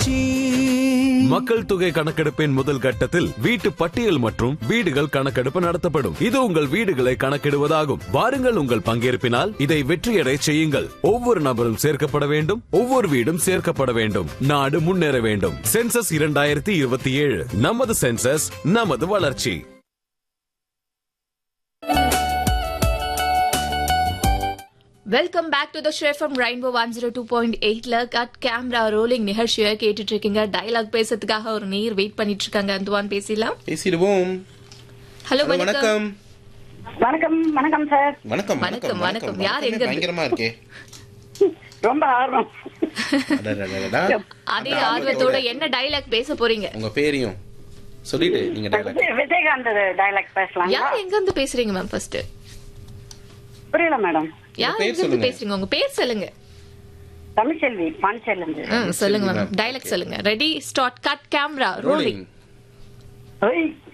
வளர்ச்சி மக்கள் தொகை கணக்கெடுப்பின் முதல் கட்டத்தில் வீட்டு பட்டியல் மற்றும் வீடுகள் கணக்கெடுப்பு நடத்தப்படும் இது உங்கள் வீடுகளை கணக்கிடுவதாகும் வாருங்கள் உங்கள் பங்கேற்பினால் இதை வெற்றியடை செய்யுங்கள் ஒவ்வொரு நபரும் சேர்க்கப்பட வேண்டும் ஒவ்வொரு வீடும் சேர்க்கப்பட வேண்டும் நாடு முன்னேற வேண்டும் சென்சஸ் இரண்டாயிரத்தி இருபத்தி ஏழு நமது சென்சஸ் நமது வளர்ச்சி welcome back to the show from rainbow one zero two point எயிட்ல கட் கேமரா ரோலிங் நிகழ்ச்சியை கேட்டுட்டு இருக்கீங்க டயலாக் பேசுறதுக்காக ஒரு நீர் வெயிட் பண்ணிட்டு இருக்காங்க அந்துவான் பேசலாம் பேசிடுவோம் ஹலோ ஹலோ, வணக்கம் வணக்கம் வணக்கம் வணக்கம் சார் வணக்கம் வணக்கம், வணக்கம். யார் வணக்கமே எங்க இருந்து? பயங்கரமா இருக்கே ரொம்ப ஆர்வம் அடடடடடா. அதே அந்த ஆர்வத்தோட என்ன டயலாக் பேச போறீங்க உங்க பேரையும் சொல்லிட்டு நீங்க dialogue. விஜய்- விஜயகாந்த் டைலாக் பேசலாம் யார் எங்க இருந்து பேசுறீங்க மேம் ஃபர்ஸ்ட் புரியல மேடம் யார் பேர் எங்க இருந்து சொல்லுங்க. பேசுறீங்க உங்க பேர் சொல்லுங்க தமிழ்செல்வி பாண்டிச்சேரியிலிருந்து ம், சொல்லுங்க மேம் ma'am. டயலாக் சொல்லுங்க ready start cut camera rolling Rolling. ஓய்